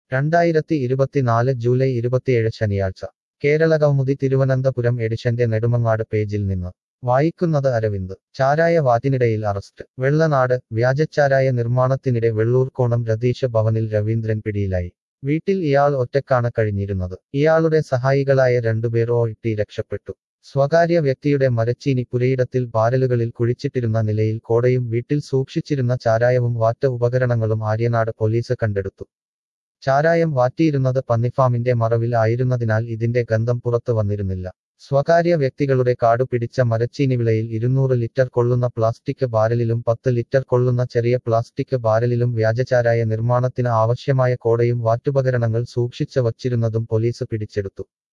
രണ്ടായിരത്തി ഇരുപത്തിനാല് ജൂലൈ ഇരുപത്തിയേഴ് ശനിയാഴ്ച കേരള കൗമുദി തിരുവനന്തപുരം എഡിഷന്റെ നെടുമങ്ങാട് പേജിൽ നിന്ന് വായിക്കുന്നത് അരവിന്ദ് ചാരായ വാറ്റിനിടയിൽ അറസ്റ്റ് വെള്ളനാട് വ്യാജച്ചാരായ നിർമ്മാണത്തിനിടെ വെള്ളൂർക്കോണം രതീഷ് ഭവനിൽ രവീന്ദ്രൻ പിടിയിലായി വീട്ടിൽ ഇയാൾ ഒറ്റക്കാണ് കഴിഞ്ഞിരുന്നത് ഇയാളുടെ സഹായികളായ രണ്ടുപേർ ഓട്ടി രക്ഷപ്പെട്ടു സ്വകാര്യ വ്യക്തിയുടെ മരച്ചീനി പുരയിടത്തിൽ ബാരലുകളിൽ കുഴിച്ചിട്ടിരുന്ന നിലയിൽ കോടയും വീട്ടിൽ സൂക്ഷിച്ചിരുന്ന ചാരായവും വാറ്റ ഉപകരണങ്ങളും ആര്യനാട് പോലീസ് കണ്ടെടുത്തു ചാരായം വാറ്റിയിരുന്നത് പന്നിഫാമിന്റെ മറവിൽ ആയിരുന്നതിനാൽ ഇതിന്റെ ഗന്ധം പുറത്തു വന്നിരുന്നില്ല സ്വകാര്യ വ്യക്തികളുടെ കാടു പിടിച്ച മരച്ചീനി വിളയിൽ ഇരുന്നൂറ് ലിറ്റർ കൊള്ളുന്ന പ്ലാസ്റ്റിക് ബാരലിലും പത്ത് ലിറ്റർ കൊള്ളുന്ന ചെറിയ പ്ലാസ്റ്റിക് ബാരലിലും വ്യാജചാരായ നിർമ്മാണത്തിന് ആവശ്യമായ കോടയും വാറ്റുപകരണങ്ങൾ സൂക്ഷിച്ച് വച്ചിരുന്നതും പോലീസ് പിടിച്ചെടുത്തു